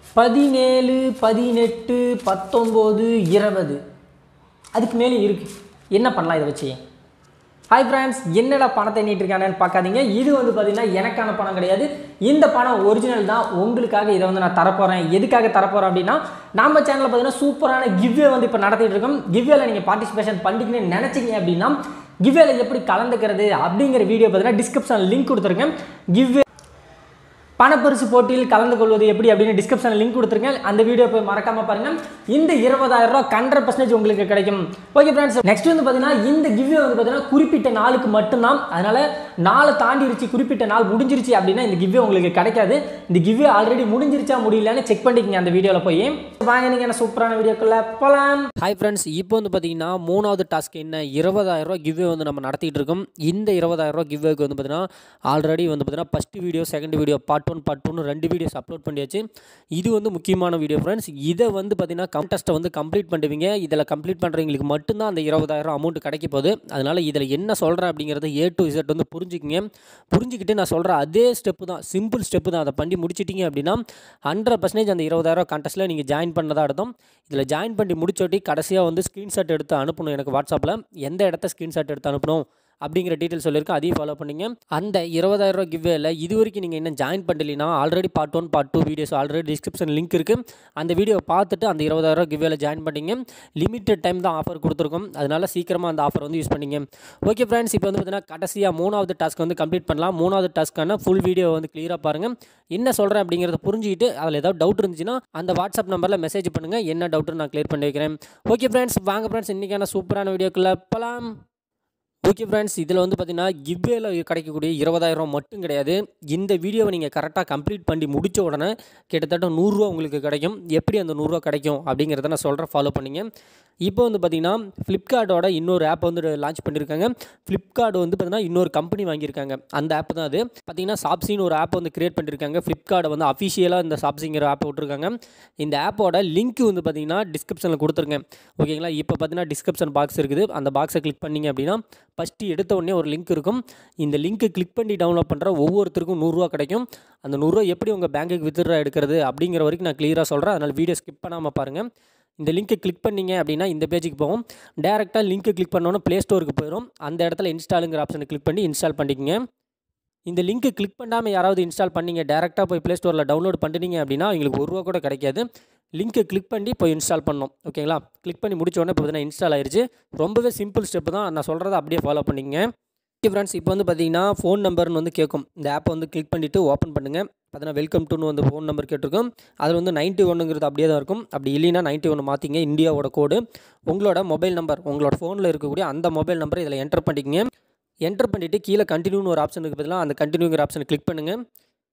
பதினேழு பதினெட்டு பத்தொம்போது இருபது அதுக்கு மேலே இருக்குது என்ன பண்ணலாம் இதை வச்சு ஹாய் ஃப்ரெண்ட்ஸ் என்னடா பணத்தை எண்ணிட்டு இருக்கானேன்னு பார்க்காதீங்க இது வந்து பார்த்தீங்கன்னா எனக்கான பணம் கிடையாது இந்த பணம் ஒரிஜினல் தான் உங்களுக்காக இதை வந்து நான் தரப்போகிறேன் எதுக்காக தரப்போகிறேன் அப்படின்னா நம்ம சேனலில் பார்த்தீங்கன்னா சூப்பரான கிவ்வே வந்து இப்போ நடத்திட்டு இருக்கோம் கிவ்வேல நீங்கள் பார்ட்டிசிபேஷன் பண்ணிக்கணும்னு நினச்சிங்க அப்படின்னா கிவ்வேல எப்படி கலந்துக்கிறது அப்படிங்கிற வீடியோ பார்த்தீங்கன்னா டிஸ்கிரிப்ஷனில் லிங்க் கொடுத்துருக்கேன் கிவ்வே பணப்பரிசு போட்டியில் கலந்து கொள்வது எப்படி அப்படின்னு டிஸ்கிரிப்ஷனில் லிங்க் கொடுத்துருங்க அந்த வீடியோ போய் மறக்காம பாருங்க இந்த இருபதாயிரம் ரூபா ஹண்ட்ரட் பர்சன்டேஜ் உங்களுக்கு கிடைக்கும் ஓகே ஃப்ரெண்ட்ஸ் நெக்ஸ்ட் வந்து பார்த்தீங்கன்னா இந்த கிவ்வே வந்து பார்த்தீங்கன்னா குறிப்பிட்ட நாளுக்கு மட்டும்தான் அதனால நாளை தாண்டிருச்சு குறிப்பிட்ட நாள் முடிஞ்சிருச்சு அப்படின்னா இந்த கிவ்வே உங்களுக்கு கிடைக்காது இந்த கிவ்வே ஆல்ரெடி முடிஞ்சிருச்சா முடியலன்னு செக் பண்ணிக்கங்க அந்த வீடியோவில் போய் வாங்க நீங்கள் என்ன சூப்பரான வீடியோக்குள்ள போகலாம் ஹாய் ஃப்ரெண்ட்ஸ் இப்போ வந்து பார்த்தீங்கன்னா மூணாவது டாஸ்க் என்ன இருபதாயிரரூவா கிவ்வே வந்து நம்ம நடத்திட்டு இருக்கோம் இந்த இருபதாயிரரூவா கிவ்வேக்கு வந்து பார்த்தீங்கன்னா ஆல்ரெடி வந்து பார்த்தீங்கன்னா first video second video part one part டூன்னு ரெண்டு வீடியோஸ் அப்லோட் பண்ணியாச்சு இது வந்து முக்கியமான வீடியோ ஃப்ரெண்ட்ஸ் இதை வந்து பார்த்தீங்கன்னா கண்டெஸ்ட்டை வந்து கம்ப்ளீட் பண்ணுவீங்க இதில் கம்ப்ளீட் பண்ணுறவங்களுக்கு மட்டும்தான் அந்த இருபதாயிரம் அமௌண்ட் கிடைக்க போகுது அதனால் இதில் என்ன சொல்கிறேன் அப்படிங்கிறத ஏ டு இசட் வந்து புரிஞ்சுக்கிங்க புரிஞ்சுக்கிட்டு நான் சொல்கிற அதே ஸ்டெப்பு தான் சிம்பிள் ஸ்டெப்பு தான் அதை பண்ணி முடிச்சிட்டிங்க அப்படின்னா ஹண்ட்ரட் பர்சன்டேஜ் அந்த இருபதாயிரம் கண்டெஸ்ட்டில் நீங்கள் ஜாயின் பண்ணதா அர்த்தம் இதில் ஜாயின் பண்ணி முடிச்சோட்டி கடைசியாக வந்து ஸ்க்ரீன்ஷாட் எடுத்து அனுப்பணும் எனக்கு வாட்ஸ்அப்பில் எந்த இடத்த ஸ்க்ரீன்ஷாட் எடுத்து அனுப்பணும் அப்படிங்கிற டீட்டெயில் சொல்லியிருக்கேன் அதையும் ஃபாலோ பண்ணிங்க அந்த இருபதாயிரம் ரூபா கிவ்வேல இது வரைக்கும் நீங்கள் இன்னும் ஜாயின் பண்ணலைன்னா already part one part two videos already description link இருக்குது அந்த வீடியோவை பார்த்துட்டு அந்த இருபதாயிரம் ரூபா கிவ்வேல ஜாயின் பண்ணிங்க லிமிட்டட் டைம் தான் ஆஃபர் கொடுத்துருக்கோம் அதனால சீக்கிரமாக அந்த ஆஃபர் வந்து யூஸ் பண்ணிங்க ஓகே ஃப்ரெண்ட்ஸ் இப்போ வந்து பார்த்தீங்கன்னா கடைசியாக மூணாவது டாஸ்க் வந்து கம்ப்ளீட் பண்ணலாம் மூணாவது டாஸ்க்கான ஃபுல் வீடியோ வந்து கிளியராக பாருங்கள் என்ன சொல்கிறேன் அப்படிங்கிறத புரிஞ்சுக்கிட்டு அதில் ஏதாவது டவுட் இருந்துச்சுன்னா அந்த வாட்ஸ்அப் நம்பரில் மெசேஜ் பண்ணுங்கள் என்ன டவுட்டுன்னு நான் கிளியர் பண்ணி வைக்கிறேன் ஓகே ஃப்ரெண்ட்ஸ் வாங்க ஃப்ரெண்ட்ஸ் இன்றைக்கான சூப்பரான வீடியோக்குள்ளே போகலாம் ஓகே ஃப்ரெண்ட்ஸ் இதில் வந்து பார்த்தீங்கன்னா கிவ்வேல கிடைக்கக்கூடிய இருபதாயிரம் மட்டும் கிடையாது இந்த வீடியோவை நீங்கள் கரெக்டாக கம்ப்ளீட் பண்ணி முடித்த உடனே கிட்டத்தட்ட நூறுரூவா உங்களுக்கு கிடைக்கும் எப்படி அந்த நூறுரூவா கிடைக்கும் அப்படிங்கிறத நான் சொல்கிறேன் ஃபாலோ பண்ணிங்க இப்போ வந்து பார்த்தீங்கன்னா ஃப்ளிப்கார்ட்டோட இன்னொரு ஆப் வந்து லான்ச் பண்ணியிருக்காங்க ஃப்ளிப்கார்ட் வந்து பார்த்தீங்கன்னா இன்னொரு கம்பெனி வாங்கியிருக்காங்க அந்த ஆப் தான் அது பார்த்தீங்கன்னா சாப்ஸின்னு ஒரு ஆப் வந்து கிரியேட் பண்ணியிருக்காங்க ஃப்ளிப்கார்ட்டை வந்து அஃபிஷியலாக இந்த சாப்ஸிங்கிற ஆப் விட்ருக்காங்க இந்த ஆப்போட லிங்க் வந்து பார்த்தீங்கன்னா டிஸ்கிரிப்ஷனில் கொடுத்துருங்க ஓகேங்களா இப்போ பார்த்தீங்கன்னா டிஸ்கிரிப்ஷன் பாக்ஸ் இருக்குது அந்த பாக்ஸை கிளிக் பண்ணிங்க அப்படின்னா ஃபஸ்ட்டு எடுத்த உடனே ஒரு லிங்க் இருக்கும் இந்த லிங்க்கை கிளிக் பண்ணி டவுன்லோட் பண்ணுற ஒவ்வொருத்தருக்கும் நூறுரூவா கிடைக்கும் அந்த நூறுரூவா எப்படி உங்கள் பேங்க்குக்கு வித்ட்ரா எடுக்கிறது அப்படிங்கிற வரைக்கும் நான் கிளியராக சொல்கிறேன் அதனால் வீடியோ ஸ்கிப் பண்ணாமல் பாருங்கள் இந்த லிங்க்கை கிளிக் பண்ணீங்க அப்படின்னா இந்த பேஜுக்கு போகும் டேரெக்டாக லிங்க்கை கிளிக் பண்ணோன்னா ப்ளே ஸ்டோருக்கு போயிடும் அந்த இடத்துல இன்ஸ்டாலுங்கிற ஆப்ஷனை கிளிக் பண்ணி இன்ஸ்டால் பண்ணிக்கங்க இந்த லிங்க்கை கிளிக் பண்ணாமல் யாராவது இன்ஸ்டால் பண்ணீங்க டேரெக்டாக போய் ப்ளே ஸ்டோரில் டவுன்லோட் பண்ணிட்டீங்க அப்படின்னா அவங்களுக்கு ஒரு ரூபா கூட கிடைக்காது லிங்க்கை கிளிக் பண்ணி போய் இன்ஸ்டால் பண்ணணும் ஓகேங்களா கிளிக் பண்ணி முடிச்ச உடனே இப்போ பார்த்தீங்கன்னா இன்ஸ்டால் ஆயிருச்சு ரொம்பவே சிம்பிள் ஸ்டெப் தான் நான் சொல்கிறத அப்படியே ஃபாலோ பண்ணிக்கங்க ஓகே ஃப்ரெண்ட்ஸ் இப்போ வந்து பார்த்தீங்கன்னா ஃபோன் நம்பர்னு வந்து கேட்கும் இந்த ஆப்பை வந்து கிளிக் பண்ணிவிட்டு ஓப்பன் பண்ணுங்கள் பார்த்தீங்கன்னா வெல்கம் டுன்னு வந்து ஃபோன் நம்பர் கேட்டிருக்கோம் அதில் வந்து நைன்ட்டி ஒன்றுங்கிறது அப்படியே தான் இருக்கும் அப்படி இல்லைன்னா நைன்ட்டி ஒன்று மாற்றிங்க இந்தியாவோட கோடு உங்களோட மொபைல் நம்பர் உங்களோட ஃபோனில் இருக்கக்கூடிய அந்த மொபைல் நம்பரை இதில் என்டர் பண்ணிக்கங்க என்டர் பண்ணிவிட்டு கீழே கண்டினியூன்னு ஒரு ஆப்ஷன் இருக்குது பதிலாக அந்த கண்டினியூங்கிற ஆப்ஷனை கிளிக் பண்ணுங்கள்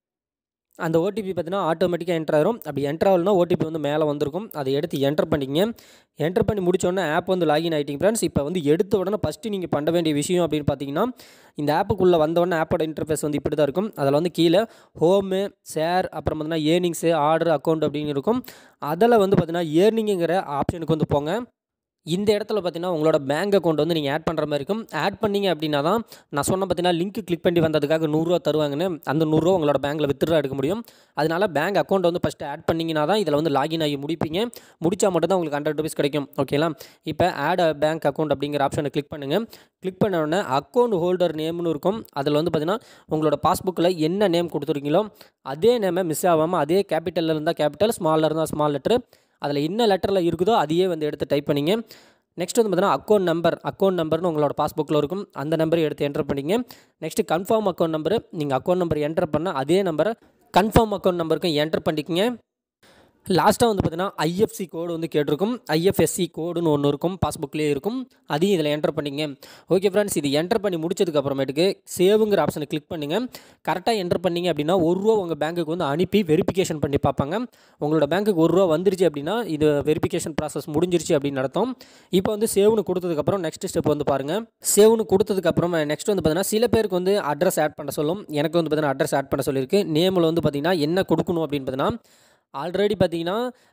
அந்த ஓடிபி பார்த்தீங்கன்னா ஆட்டோமேட்டிக்காக என்டர் ஆயிரும் அப்படி என்டர் ஆகலனா ஓடிபி வந்து மேலே வந்திருக்கும் அதை எடுத்து என்டர் பண்ணிக்கங்க என்டர் பண்ணி முடிச்சோடனே ஆப் வந்து லாகின் ஆகிட்டிங்க ஃப்ரெண்ட்ஸ் இப்போ வந்து எடுத்த உடனே ஃபஸ்ட்டு நீங்கள் பண்ண வேண்டிய விஷயம் அப்படின்னு பார்த்தீங்கன்னா இந்த ஆப்புக்குள்ளே வந்த உடனே ஆப்போட இன்டர்ஃபேஸ் வந்து இப்படி தான் இருக்கும் அதில் வந்து கீழே ஹோமு ஷேர் அப்புறம் பார்த்தீங்கன்னா ஏர்னிங்ஸு ஆர்டர் அக்கௌண்ட் அப்படின்னு இருக்கும் அதில் வந்து பார்த்தீங்கன்னா ஏர்னிங்குங்கிற ஆப்ஷனுக்கு வந்து போங்க இந்த இடத்துல பார்த்தீங்கன்னா உங்களோட பேங்க் அக்கௌண்ட் வந்து நீங்கள் ஆட் பண்ணுற மாதிரி இருக்கும் ஆட் பண்ணீங்க அப்படின்னா தான் நான் சொன்ன பார்த்தீங்கன்னா லிங்க் கிளிக் பண்ணி வந்ததுக்காக நூறுரூவா தருவாங்கன்னு அந்த நூறுரூவா உங்களோட பேங்க்கில் வித்ட்ரா எடுக்க முடியும் அதனால பேங்க் அக்கௌண்ட் வந்து ஃபஸ்ட்டு ஆட் பண்ணிங்கன்னா தான் இதில் வந்து லாகின் ஆகி முடிப்பீங்க முடிச்சா மட்டும் தான் உங்களுக்கு ஹண்ட்ரட் ருபீஸ் கிடைக்கும் ஓகேங்களா இப்போ ஆட் பேங்க் அக்கௌண்ட் அப்படிங்கிற ஆப்ஷனை கிளிக் பண்ணுங்கள் கிளிக் பண்ண உடனே அக்கௌண்ட் ஹோல்டர் நேம்னு இருக்கும் அதில் வந்து பார்த்தீங்கன்னா உங்களோட பாஸ்புக்கில் என்ன நேம் கொடுத்துருக்கீங்களோ அதே நேமை மிஸ் ஆகாமல் அதே கேபிட்டலில் இருந்தால் கேபிட்டல் ஸ்மாலில் இருந்தால் ஸ்மால் லெட்ரு அதில் என்ன லெட்டரில் இருக்குதோ அதையே வந்து எடுத்து டைப் பண்ணிங்க நெக்ஸ்ட் வந்து பார்த்தீங்கன்னா அக்கௌண்ட் நம்பர் அக்கௌண்ட் நம்பர்னு உங்களோட பாஸ்புக்கில் இருக்கும் அந்த நம்பரை எடுத்து என்டர் பண்ணிங்க நெக்ஸ்ட் கன்ஃபார்ம் அக்கௌண்ட் நம்பர் நீங்கள் அக்கௌண்ட் நம்பர் என்டர் பண்ணால் அதே நம்பரை கன்ஃபார்ம் அக்கௌண்ட் நம்பருக்கும் என்டர் பண்ணிக்கங்க லாஸ்ட்டாக வந்து பார்த்தீங்கன்னா ஐஎஃப்சி கோடு வந்து கேட்டிருக்கும் ஐஎஃப்எஸ்சி கோடுன்னு ஒன்று இருக்கும் பாஸ்புக்லேயே இருக்கும் அதையும் இதில் என்டர் பண்ணிங்க ஓகே ஃப்ரெண்ட்ஸ் இது என்டர் பண்ணி முடிச்சதுக்கு அப்புறமேட்டுக்கு சேவுங்கிற ஆப்ஷனை கிளிக் பண்ணுங்கள் கரெக்டாக என்டர் பண்ணீங்க அப்படின்னா ஒரு ரூபா உங்கள் பேங்க்குக்கு வந்து அனுப்பி வெரிஃபிகேஷன் பண்ணி பார்ப்பாங்க உங்களோட பேங்க்குக்கு ஒரு ரூபா வந்துருச்சு அப்படின்னா இது வெரிஃபிகேஷன் ப்ராசஸ் முடிஞ்சிருச்சு அப்படின்னு நடத்தும் இப்போ வந்து சேவ்னு கொடுத்ததுக்கப்புறம் நெக்ஸ்ட் ஸ்டெப் வந்து பாருங்கள் சேவ்னு கொடுத்ததுக்கப்புறம் நெக்ஸ்ட் வந்து பார்த்தீங்கன்னா சில பேருக்கு வந்து அட்ரஸ் ஆட் பண்ண சொல்லும் எனக்கு வந்து பார்த்தீங்கன்னா அட்ரஸ் ஆட் பண்ண சொல்லியிருக்கு நேமில் வந்து பார்த்தீங்கன்னா என்ன கொடுக்கணும் அப்படின்னு பார்த்தீங்கன்னா ஆல்ரெடி பார்த்தீங்கன்னா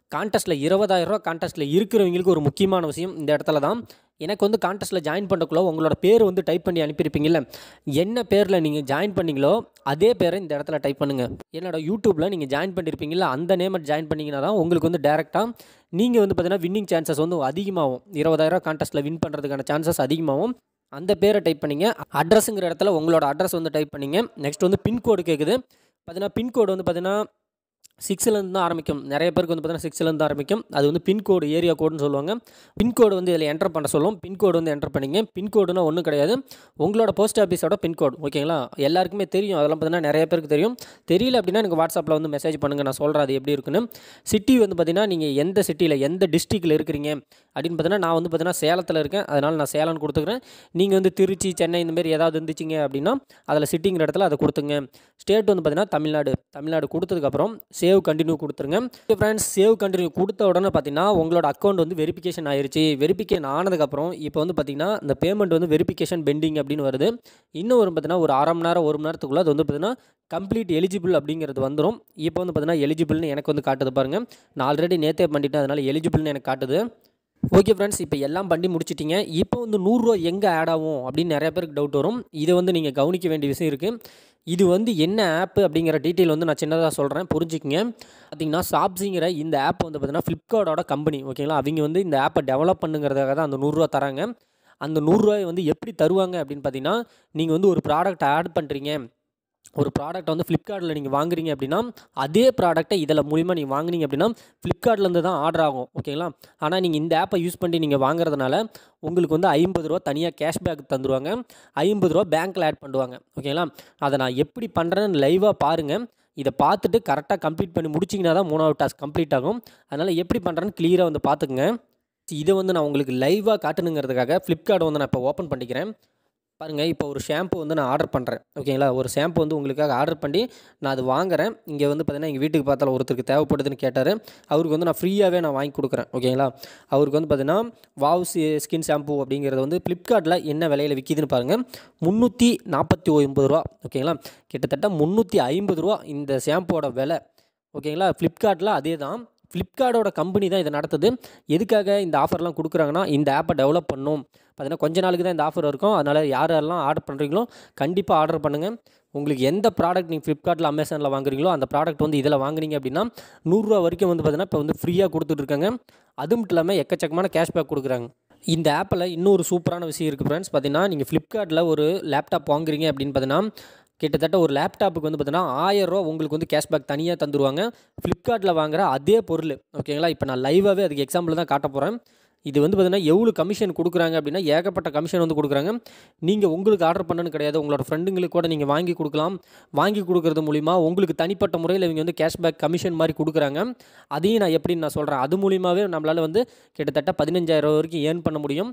கான்டெஸ்ட்டில் இருபதாயிரரூவா கான்டெஸ்ட்டில் இருக்கிறவங்களுக்கு ஒரு முக்கியமான விஷயம் இந்த இடத்துல தான் எனக்கு வந்து கான்டெஸ்ட்டில் ஜாயின் பண்ணுறக்குள்ள உங்களோட பேர் வந்து டைப் பண்ணி அனுப்பியிருப்பீங்கல்ல என்ன பேரில் நீங்கள் ஜாயின் பண்ணீங்களோ அதே பேரை இந்த இடத்துல டைப் பண்ணுங்கள் என்னோட யூடியூப்பில் நீங்கள் ஜாயின் பண்ணியிருப்பீங்களா அந்த நேமை ஜாயின் பண்ணிங்கன்னா தான் உங்களுக்கு வந்து டேரெக்டாக நீங்கள் வந்து பார்த்தீங்கன்னா வின்னிங் சான்சஸ் வந்து அதிகமாகும் இருபதாயிரம் கான்டெஸ்ட்டில் வின் பண்ணுறதுக்கான சான்சஸ் அதிகமாகும் அந்த பேரை டைப் பண்ணிங்க அட்ரஸுங்கிற இடத்துல உங்களோட அட்ரஸ் வந்து டைப் பண்ணிங்க நெக்ஸ்ட் வந்து பின்கோடு கேட்குது பார்த்தீங்கன்னா பின்கோடு வந்து பார்த்தீங்கன்னா சிக்ஸ்லேருந்து தான் ஆரம்பிக்கும் நிறைய பேருக்கு வந்து பார்த்தீங்கன்னா சிக்ஸ்லேருந்து தான் ஆரம்பிக்கும் அது வந்து பின்கோடு ஏரியா கோடுன்னு சொல்லுவாங்க பின்கோடு வந்து இதில் என்டர் பண்ண சொல்லும் பின்கோடு வந்து என்டர் பண்ணிங்க பின்கோடுனா ஒன்றும் கிடையாது உங்களோட போஸ்ட் ஆஃபீஸோட பின்கோடு ஓகேங்களா எல்லாருக்குமே தெரியும் அதெல்லாம் பார்த்தீங்கன்னா நிறைய பேருக்கு தெரியும் தெரியல அப்படின்னா எனக்கு வாட்ஸ்அப்பில் வந்து மெசேஜ் பண்ணுங்கள் நான் சொல்கிறேன் அது எப்படி இருக்குன்னு சிட்டி வந்து பார்த்தீங்கன்னா நீங்கள் எந்த சிட்டியில் எந்த டிஸ்ட்ரிக்டில் இருக்கிறீங்க அப்படின்னு பார்த்தீங்கன்னா நான் வந்து பார்த்தீங்கன்னா சேலத்தில் இருக்கேன் அதனால் நான் சேலம்னு கொடுத்துக்கிறேன் நீங்கள் வந்து திருச்சி சென்னை இந்த மாதிரி ஏதாவது இருந்துச்சிங்க அப்படின்னா அதில் சிட்டிங்கிற இடத்துல அதை கொடுத்துங்க ஸ்டேட் வந்து பார்த்தீங்கன்னா தமிழ்நாடு தமிழ்நாடு கொடுத்ததுக்கப்புறம் சேவ் கண்டினியூ கொடுத்துருங்க ஃப்ரெண்ட்ஸ் சேவ் கண்டினியூ கொடுத்த உடனே பார்த்தீங்கன்னா உங்களோட அக்கௌண்ட் வந்து வெரிஃபிகேஷன் ஆயிருச்சு வெரிஃபிகேஷன் ஆனதுக்கப்புறம் இப்போ வந்து பார்த்தீங்கன்னா இந்த பேமெண்ட் வந்து வெரிஃபிகேஷன் பெண்டிங் அப்படின்னு வருது இன்னும் ஒரு பார்த்தீங்கன்னா ஒரு அரை மணி நேரம் ஒரு மணி நேரத்துக்குள்ளே அது வந்து பார்த்தீங்கன்னா கம்ப்ளீட் எலிஜிபிள் அப்படிங்கிறது வந்துடும் இப்போ வந்து பார்த்தீங்கன்னா எலிஜிபிள்னு எனக்கு வந்து காட்டுது பாருங்கள் நான் ஆல்ரெடி நேற்றே பண்ணிட்டேன் அதனால் எலிஜிபிள்னு எனக்கு காட்டுது ஓகே ஃப்ரெண்ட்ஸ் இப்போ எல்லாம் பண்ணி முடிச்சிட்டிங்க இப்போ வந்து நூறுரூவா எங்கே ஆட் ஆகும் அப்படின்னு நிறைய பேருக்கு டவுட் வரும் இதை வந்து நீங்கள் கவனிக்க வேண்டிய விஷயம் இருக்குது இது வந்து என்ன ஆப் அப்படிங்கிற டீட்டெயில் வந்து நான் சின்னதாக சொல்கிறேன் புரிஞ்சுக்கங்க பார்த்தீங்கன்னா சாப்ஸிங்கிற இந்த ஆப் வந்து பார்த்தீங்கன்னா ஃப்ளிப்கார்ட்டோட கம்பெனி ஓகேங்களா அவங்க வந்து இந்த ஆப்பை டெவலப் பண்ணுங்கிறதுக்காக தான் அந்த நூறுரூவா தராங்க அந்த நூறுரூவாயை வந்து எப்படி தருவாங்க அப்படின்னு பார்த்தீங்கன்னா நீங்கள் வந்து ஒரு ப்ராடக்ட் ஆட் பண்ணுறீங்க ஒரு ப்ராடக்ட் வந்து ஃப்ளிப்கார்ட்டில் நீங்கள் வாங்குறீங்க அப்படின்னா அதே ப்ராடக்ட்டை இதில் மூலிமா நீங்கள் வாங்குனீங்க அப்படின்னா ஃப்ளிப்கார்ட்லேருந்து தான் ஆர்டர் ஆகும் ஓகேங்களா ஆனால் நீங்கள் இந்த ஆப்பை யூஸ் பண்ணி நீங்கள் வாங்குறதுனால உங்களுக்கு வந்து ஐம்பது ரூபா தனியாக கேஷ்பேக் தந்துடுவாங்க ஐம்பது ரூபா பேங்க்கில் ஆட் பண்ணுவாங்க ஓகேங்களா அதை நான் எப்படி பண்ணுறேன்னு லைவாக பாருங்கள் இதை பார்த்துட்டு கரெக்டாக கம்ப்ளீட் பண்ணி முடிச்சிங்கன்னா தான் மூணாவது டாஸ்க் கம்ப்ளீட் ஆகும் அதனால் எப்படி பண்ணுறேன்னு கிளியராக வந்து பார்த்துக்குங்க இதை வந்து நான் உங்களுக்கு லைவாக காட்டணுங்கிறதுக்காக ஃப்ளிப்கார்ட் வந்து நான் இப்போ ஓப்பன் பண்ணிக்கிறேன் பாருங்கள் இப்போ ஒரு ஷாம்பு வந்து நான் ஆர்டர் பண்ணுறேன் ஓகேங்களா ஒரு ஷாம்பு வந்து உங்களுக்காக ஆர்டர் பண்ணி நான் அது வாங்குறேன் இங்கே வந்து பார்த்தீங்கன்னா எங்கள் வீட்டுக்கு பார்த்தால ஒருத்தருக்கு தேவைப்படுதுன்னு கேட்டார் அவருக்கு வந்து நான் ஃப்ரீயாகவே நான் வாங்கி கொடுக்குறேன் ஓகேங்களா அவருக்கு வந்து பார்த்தீங்கன்னா வாவ் ஸ்கின் ஷாம்பு அப்படிங்கிறது வந்து ஃப்ளிப்கார்ட்டில் என்ன விலையில் விற்கிதுன்னு பாருங்கள் முந்நூற்றி நாற்பத்தி ஒன்பது ரூபா ஓகேங்களா கிட்டத்தட்ட முந்நூற்றி ஐம்பது ரூபா இந்த ஷாம்புவோட விலை ஓகேங்களா ஃப்ளிப்கார்ட்டில் அதே தான் ஃப்ளிப்கார்ட்டோட கம்பெனி தான் இதை நடத்துது எதுக்காக இந்த ஆஃபர்லாம் கொடுக்குறாங்கன்னா இந்த ஆப்பை டெவலப் பண்ணும் பார்த்தீங்கன்னா கொஞ்ச நாளுக்கு தான் இந்த ஆஃபர் இருக்கும் அதனால் யார் யாரெல்லாம் ஆர்டர் பண்ணுறீங்களோ கண்டிப்பாக ஆர்டர் பண்ணுங்கள் உங்களுக்கு எந்த ப்ராடக்ட் நீங்கள் ஃப்ளிப்கார்ட்டில் அமேசானில் வாங்குறீங்களோ அந்த ப்ராடக்ட் வந்து இதில் வாங்குனீங்க அப்படின்னா நூறுரூவா வரைக்கும் வந்து பார்த்தீங்கன்னா இப்போ வந்து ஃப்ரீயாக கொடுத்துட்ருக்காங்க அது மட்டும் இல்லாமல் எக்கச்சக்கமான கேஷ்பேக் கொடுக்குறாங்க இந்த ஆப்பில் இன்னொரு சூப்பரான விஷயம் இருக்குது ஃப்ரெண்ட்ஸ் பார்த்தீங்கன்னா நீங்கள் ஃப்ளிப்கார்ட்டில் ஒரு லேப்டாப் வாங்குறீங்க அப்படின்னு பார்த்தீங்கன்னா கிட்டத்தட்ட ஒரு லேப்டாப்புக்கு வந்து பார்த்தீங்கன்னா ஆயிரரூவா உங்களுக்கு வந்து கேஷ்பேக் தனியாக தந்துடுவாங்க ஃப்ளிப்கார்ட்டில் வாங்குற அதே பொருள் ஓகேங்களா இப்போ நான் லைவாகவே அதுக்கு எக்ஸாம்பிள் தான் காட்ட போகிறேன் இது வந்து பார்த்தீங்கன்னா எவ்வளோ கமிஷன் கொடுக்குறாங்க அப்படின்னா ஏகப்பட்ட கமிஷன் வந்து கொடுக்குறாங்க நீங்கள் உங்களுக்கு ஆர்டர் பண்ணனு கிடையாது உங்களோட ஃப்ரெண்டுங்களுக்கு கூட நீங்கள் வாங்கி கொடுக்கலாம் வாங்கி கொடுக்கறது மூலிமா உங்களுக்கு தனிப்பட்ட முறையில் இவங்க வந்து கேஷ்பேக் கமிஷன் மாதிரி கொடுக்குறாங்க அதையும் நான் எப்படின்னு நான் சொல்கிறேன் அது மூலியமாகவே நம்மளால் வந்து கிட்டத்தட்ட பதினஞ்சாயிரம் வரைக்கும் ஏர்ன் பண்ண முடியும்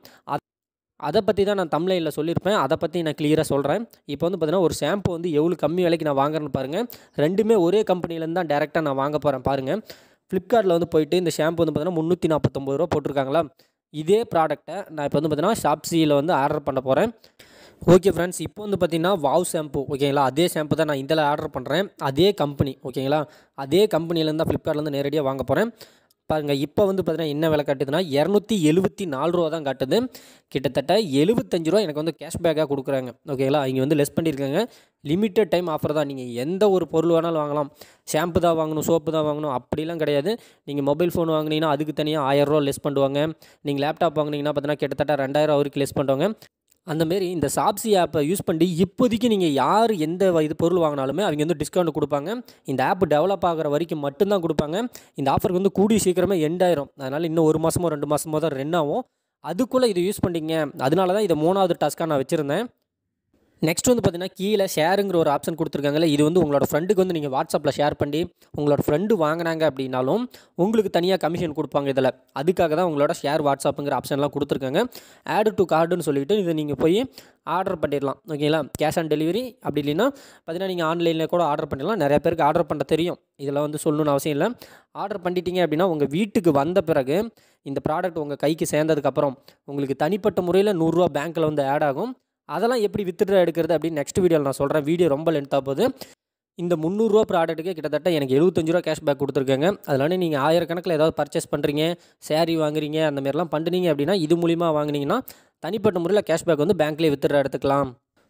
அதை பற்றி தான் நான் தமிழில் சொல்லியிருப்பேன் அதை பற்றி நான் கிளியராக சொல்கிறேன் இப்போ வந்து பார்த்தீங்கன்னா ஒரு ஷாம்பு வந்து எவ்வளோ கம்மி விலைக்கு நான் வாங்குறேன்னு பாருங்கள் ரெண்டுமே ஒரே கம்பெனிலேருந்து தான் டேரெக்டாக நான் வாங்க போகிறேன் பாருங்கள் ஃப்ளிப்கார்ட்டில் வந்து போயிட்டு இந்த ஷாம்பு வந்து பார்த்தீங்கன்னா முந்நூற்றி நாற்பத்தொம்பது ரூபா போட்டிருக்காங்களா இதே ப்ராடக்ட்டை நான் இப்போ வந்து பார்த்தீங்கன்னா ஷாப்ஸியில் வந்து ஆர்டர் பண்ண போகிறேன் ஓகே ஃப்ரெண்ட்ஸ் இப்போ வந்து பார்த்தீங்கன்னா வாவ் ஷாம்பு ஓகேங்களா அதே ஷாம்பு தான் நான் இதில் ஆர்டர் பண்ணுறேன் அதே கம்பெனி ஓகேங்களா அதே கம்பெனிலேருந்து தான் ஃப்ளிப்கார்ட்லேருந்து நேரடியாக வாங்க போகிறேன் பாருங்கள் இப்போ வந்து பார்த்தீங்கன்னா என்ன விலை காட்டுதுன்னா இரநூத்தி எழுபத்தி நாலு ரூபா தான் காட்டுது கிட்டத்தட்ட எழுபத்தஞ்சு ரூபா எனக்கு வந்து கேஷ்பேக்காக கொடுக்குறாங்க ஓகேங்களா இங்கே வந்து லெஸ் பண்ணியிருக்காங்க லிமிட்டட் டைம் ஆஃபர் தான் நீங்கள் எந்த ஒரு பொருள் வேணாலும் வாங்கலாம் ஷாம்பு தான் வாங்கணும் சோப்பு தான் வாங்கணும் அப்படிலாம் கிடையாது நீங்கள் மொபைல் ஃபோன் வாங்கினீங்கன்னா அதுக்கு தனியாக ஆயிரரூவா லெஸ் பண்ணுவாங்க நீங்கள் லேப்டாப் வாங்கினீங்கன்னா பார்த்தீங்கன்னா கிட்டத்தட்ட ரெண்டாயிரம் வரைக்கும் லெஸ் பண்ணுவாங்க அந்தமாரி இந்த சாப்ஸி ஆப்பை யூஸ் பண்ணி இப்போதைக்கு நீங்கள் யார் எந்த வ- இது பொருள் வாங்கினாலுமே அவங்க வந்து டிஸ்கவுண்ட் கொடுப்பாங்க இந்த ஆப் டெவலப் ஆகிற வரைக்கும் மட்டும்தான் கொடுப்பாங்க இந்த ஆஃபருக்கு வந்து கூடிய சீக்கிரமே எண்ட் ஆயிரும் அதனால் இன்னும் ஒரு மாதமோ ரெண்டு மாதமோ தான் ரன் ஆகும் அதுக்குள்ளே இதை யூஸ் பண்ணிங்க அதனால தான் இதை மூணாவது டாஸ்க்காக நான் வச்சுருந்தேன் நெக்ஸ்ட் வந்து பார்த்தீங்கன்னா கீழே ஷேருங்கிற ஒரு ஆப்ஷன் கொடுத்துருக்காங்கல்ல இது வந்து உங்களோட ஃப்ரெண்டுக்கு வந்து நீங்கள் வாட்ஸ்அப்பில் ஷேர் பண்ணி உங்களோட ஃப்ரெண்டு வாங்கினாங்க அப்படின்னாலும் உங்களுக்கு தனியாக கமிஷன் கொடுப்பாங்க இதில் அதுக்காக தான் உங்களோட ஷேர் வாட்ஸ்அப்புங்கிற ஆப்ஷன்லாம் கொடுத்துருக்காங்க ஆட் டு கார்டுன்னு சொல்லிட்டு இதை நீங்கள் போய் ஆர்டர் பண்ணிடலாம் ஓகேங்களா கேஷ் ஆன் டெலிவரி அப்படி இல்லைன்னா பார்த்தீங்கன்னா நீங்கள் ஆன்லைனில் கூட ஆர்டர் பண்ணிடலாம் நிறைய பேருக்கு ஆர்டர் பண்ண தெரியும் இதெல்லாம் வந்து சொல்லணும்னு அவசியம் இல்லை ஆர்டர் பண்ணிட்டீங்க அப்படின்னா உங்கள் வீட்டுக்கு வந்த பிறகு இந்த ப்ராடக்ட் உங்கள் கைக்கு சேர்ந்ததுக்கப்புறம் உங்களுக்கு தனிப்பட்ட முறையில் நூறுரூவா பேங்க்கில் வந்து ஆட் ஆகும் அதெல்லாம் எப்படி வித்ட்ரா எடுக்கிறது அப்படின்னு நெக்ஸ்ட் வீடியோவில் நான் சொல்கிறேன் வீடியோ ரொம்ப லென்த்தாக போகுது இந்த முந்நூறுரூவா ப்ராடக்ட்டுக்கு கிட்டத்தட்ட எனக்கு எழுபத்தஞ்சு ரூபா கேஷ்பேக் கொடுத்துருக்காங்க அதனால நீங்கள் ஆயிரக்கணக்கில் ஏதாவது பர்ச்சேஸ் பண்ணுறீங்க சேரீ வாங்குறீங்க அந்த மாதிரிலாம் பண்ணுறீங்க அப்படின்னா இது மூலிமா வாங்குனீங்கன்னா தனிப்பட்ட முறையில் கேஷ்பேக் வந்து பேங்க்லேயே வித்துற எடுத்துக்கலாம்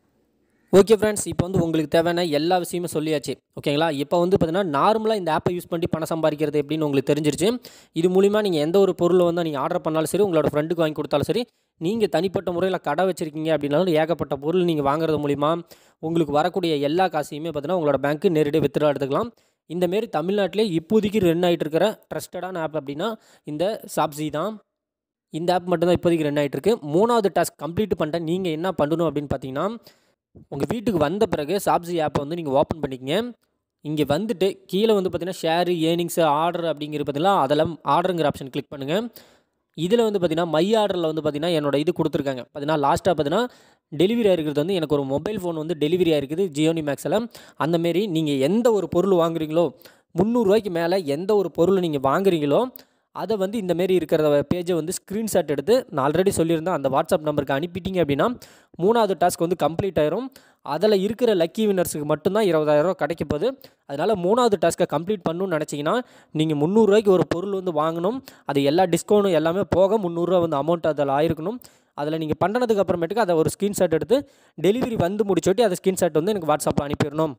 ஓகே ஃப்ரெண்ட்ஸ் இப்போ வந்து உங்களுக்கு தேவையான எல்லா விஷயமே சொல்லியாச்சு ஓகேங்களா இப்போ வந்து பார்த்தீங்கன்னா நார்மலாக இந்த ஆப்பை யூஸ் பண்ணி பணம் சம்பாதிக்கிறது எப்படின்னு உங்களுக்கு தெரிஞ்சிருச்சு இது மூலிமா நீங்கள் எந்த ஒரு பொருளை வந்து நீங்கள் ஆர்டர் பண்ணாலும் சரி உங்களோட ஃப்ரெண்டுக்கு வாங்கி கொடுத்தாலும் சரி நீங்கள் தனிப்பட்ட முறையில் கடை வச்சிருக்கீங்க அப்படின்னாலும் ஏகப்பட்ட பொருள் நீங்கள் வாங்குறது மூலிமா உங்களுக்கு வரக்கூடிய எல்லா காசையுமே பார்த்தீங்கன்னா உங்களோட பேங்க்கு நேரடியாக வித்ரா எடுத்துக்கலாம் இந்தமாரி தமிழ்நாட்டிலே இப்போதைக்கு ரன் ஆகிட்டு இருக்கிற ட்ரஸ்டடான ஆப் அப்படின்னா இந்த சாப்ஸி தான் இந்த ஆப் மட்டும்தான் இப்போதைக்கு ரன் ஆகிட்டு இருக்கு மூணாவது டாஸ்க் கம்ப்ளீட் பண்ணிட்டேன் நீங்கள் என்ன பண்ணணும் அப்படின்னு பார்த்தீங்கன்னா உங்கள் வீட்டுக்கு வந்த பிறகு சாப்ஸி ஆப்பை வந்து நீங்கள் ஓப்பன் பண்ணிக்கங்க இங்கே வந்துட்டு கீழே வந்து பார்த்தீங்கன்னா ஷேரு ஏர்னிங்ஸு ஆர்டர் அப்படிங்கிற பார்த்தீங்கன்னா அதெல்லாம் ஆர்டருங்கிற ஆப்ஷன் கிளிக் பண்ணுங்கள் இதில் வந்து பார்த்தீங்கன்னா மை ஆர்டரில் வந்து பார்த்தீங்கன்னா என்னோட இது கொடுத்துருக்காங்க பார்த்தீங்கன்னா லாஸ்ட்டாக பார்த்தீங்கன்னா டெலிவரி ஆகிருக்கிறது வந்து எனக்கு ஒரு மொபைல் ஃபோன் வந்து டெலிவரி ஆகிருக்குது ஜியோனி மேக்ஸில் அந்தமாரி நீங்கள் எந்த ஒரு பொருள் வாங்குறீங்களோ முந்நூறுரூவாய்க்கு மேலே எந்த ஒரு பொருள் நீங்கள் வாங்குறீங்களோ அதை வந்து இந்தமாரி இருக்கிற பேஜை வந்து ஸ்க்ரீன்ஷாட் எடுத்து நான் ஆல்ரெடி சொல்லியிருந்தேன் அந்த வாட்ஸ்அப் நம்பருக்கு அனுப்பிட்டீங்க அப்படின்னா மூணாவது டாஸ்க் வந்து கம்ப்ளீட் ஆயிரும் அதில் இருக்கிற லக்கி வினர்ஸுக்கு மட்டும்தான் இருபதாயிரரூவா கிடைக்க போகுது அதனால் மூணாவது டாஸ்க்கை கம்ப்ளீட் பண்ணணும்னு நினச்சிங்கன்னா நீங்கள் முந்நூறுரூவாய்க்கு ஒரு பொருள் வந்து வாங்கணும் அது எல்லா டிஸ்கவுண்ட்டும் எல்லாமே போக முந்நூறுரூவா வந்து அமௌண்ட் அதில் ஆயிருக்கணும் அதில் நீங்கள் பண்ணுறதுக்கு அப்புறமேட்டுக்கு அதை ஒரு ஸ்க்ரீன்ஷாட் எடுத்து டெலிவரி வந்து முடிச்சோட்டி அதை ஸ்க்ரீன்ஷாட் வந்து எனக்கு வாட்ஸ்அப்பில் அனுப்பிடணும்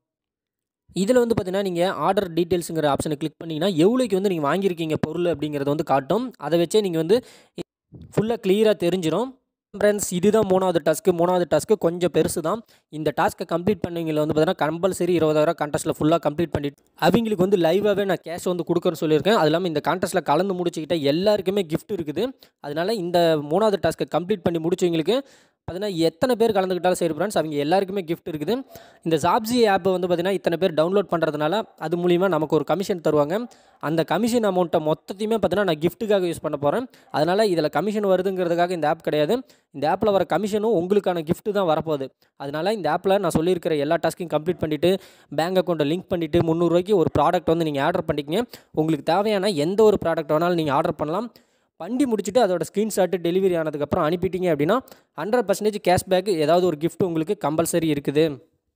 இதில் வந்து பார்த்தீங்கன்னா நீங்கள் ஆர்டர் டீட்டெயில்ஸுங்கிற ஆப்ஷனை கிளிக் பண்ணிங்கன்னா எவ்வளோக்கு வந்து நீங்கள் வாங்கியிருக்கீங்க பொருள் அப்படிங்கிறத வந்து காட்டும் அதை வச்சே நீங்கள் வந்து ஃபுல்லாக கிளியராக தெரிஞ்சிடும் ஃப்ரெண்ட்ஸ் இதுதான் மூணாவது டாஸ்க்கு மூணாவது டாஸ்க்கு கொஞ்சம் பெருசு தான் இந்த டாஸ்க்கை கம்ப்ளீட் பண்ணவங்கள வந்து பார்த்தீங்கன்னா கம்பல்சரி இருபதாயிரம் கான்டெஸ்ட்டில் ஃபுல்லாக கம்ப்ளீட் பண்ணிட்டு அவங்களுக்கு வந்து லைவாகவே நான் கேஷ் வந்து கொடுக்குறேன்னு சொல்லியிருக்கேன் அது இல்லாமல் இந்த கான்டெஸ்ட்டில் கலந்து முடிச்சுக்கிட்ட எல்லாருக்குமே கிஃப்ட் இருக்குது அதனால் இந்த மூணாவது டாஸ்க்கை கம்ப்ளீட் பண்ணி முடிச்சவங்களுக்கு பார்த்தீங்கன்னா எத்தனை பேர் கலந்துக்கிட்டாலும் சரி ஃப்ரெண்ட்ஸ் அவங்க எல்லாருக்குமே கிஃப்ட் இருக்குது இந்த சாப்ஸி ஆப்பை வந்து பார்த்தீங்கன்னா இத்தனை பேர் டவுன்லோட் பண்ணுறதுனால அது மூலிமா நமக்கு ஒரு கமிஷன் தருவாங்க அந்த கமிஷன் அமௌண்ட்டை மொத்தத்தையுமே பார்த்தீங்கன்னா நான் கிஃப்ட்டுக்காக யூஸ் பண்ண போகிறேன் அதனால் இதில் கமிஷன் வருதுங்கிறதுக்காக இந்த ஆப் கிடையாது இந்த ஆப்பில் வர கமிஷனும் உங்களுக்கான கிஃப்ட்டு தான் வரப்போகுது அதனால் இந்த ஆப்பில் நான் சொல்லியிருக்கிற எல்லா டாஸ்க்கையும் கம்ப்ளீட் பண்ணிவிட்டு பேங்க் அக்கௌண்ட்டை லிங்க் பண்ணிவிட்டு முந்நூறுரூவாய்க்கு ஒரு ப்ராடக்ட் வந்து நீங்கள் ஆர்டர் பண்ணிக்கங்க உங்களுக்கு தேவையான எந்த ஒரு ப்ராடக்ட் வேணாலும் நீங்கள் ஆர்டர் பண்ணலாம் பண்ணி முடிச்சுட்டு அதோட ஸ்க்ரீன்ஷாட்டு டெலிவரி ஆனதுக்கப்புறம் அனுப்பிட்டீங்க அப்படின்னா ஹண்ட்ரட் பர்சன்டேஜ் கேஷ்பேக் ஏதாவது ஒரு gift உங்களுக்கு கம்பல்சரி இருக்குது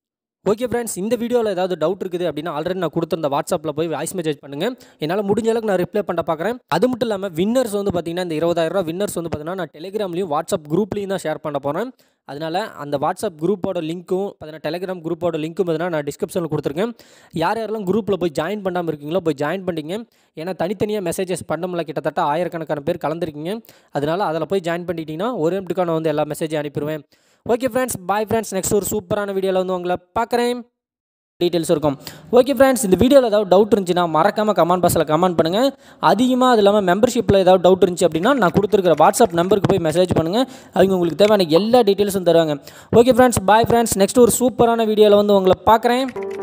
ஓகே ஃப்ரெண்ட்ஸ் இந்த வீடியோவில் ஏதாவது டவுட் இருக்குது அப்படின்னா ஆல்ரெடி நான் கொடுத்துருந்த வாட்ஸ்அப்பில் போய் வாய்ஸ் மெசேஜ் பண்ணுங்கள் என்னால் முடிஞ்ச அளவுக்கு நான் ரிப்ளை பண்ண பார்க்குறேன் அது மட்டும் இல்லாமல் வின்னர்ஸ் வந்து பார்த்தீங்கன்னா இந்த இருபதாயிரரூவா வின்னர்ஸ் வந்து பார்த்தீங்கன்னா நான் டெலிகிராம்லையும் வாட்ஸ்அப் குரூப்லையும் தான் ஷேர் பண்ண போகிறேன் அதனால் அந்த வாட்ஸ்அப் குரூப்போட லிங்க்கும் பார்த்தீங்கன்னா டெலிகிராம் குரூப்போட லிங்க்கும் பார்த்தீங்கன்னா நான் டிஸ்கிரிப்ஷனில் கொடுத்துருக்கேன் யார் யாரெல்லாம் குரூப்பில் போய் ஜாயின் பண்ணாமல் இருக்கீங்களோ போய் ஜாயின் பண்ணிங்க ஏன்னா தனித்தனியாக மெசேஜஸ் பண்ணமுல கிட்டத்தட்ட ஆயிரக்கணக்கான பேர் கலந்துருக்கீங்க அதனால் அதில் போய் ஜாயின் பண்ணிட்டீங்கன்னா ஒரே நிமிட்டுக்கான வந்து எல்லா மெசேஜையும் அனுப்பிடுவேன் okay friends bye friends next ஒரு சூப்பரான வீடியோவில் வந்து உங்களை பார்க்குறேன் டீட்டெயில்ஸ் இருக்கும் ஓகே ஃப்ரெண்ட்ஸ் இந்த வீடியோவில் ஏதாவது டவுட் இருந்துச்சுன்னா மறக்காமல் கமெண்ட் பாக்ஸில் கமெண்ட் பண்ணுங்கள் அதிகமாக அது இல்லாமல் மெம்பர்ஷிப்பில் ஏதாவது டவுட் இருந்துச்சு அப்படின்னா நான் கொடுத்துருக்கிற வாட்ஸ்அப் நம்பருக்கு போய் மெசேஜ் பண்ணுங்கள் அவங்க உங்களுக்கு தேவையான எல்லா டீட்டெயில்ஸும் தருவாங்க okay friends bye friends next ஒரு சூப்பரான வீடியோவில் வந்து உங்களை பார்க்குறேன்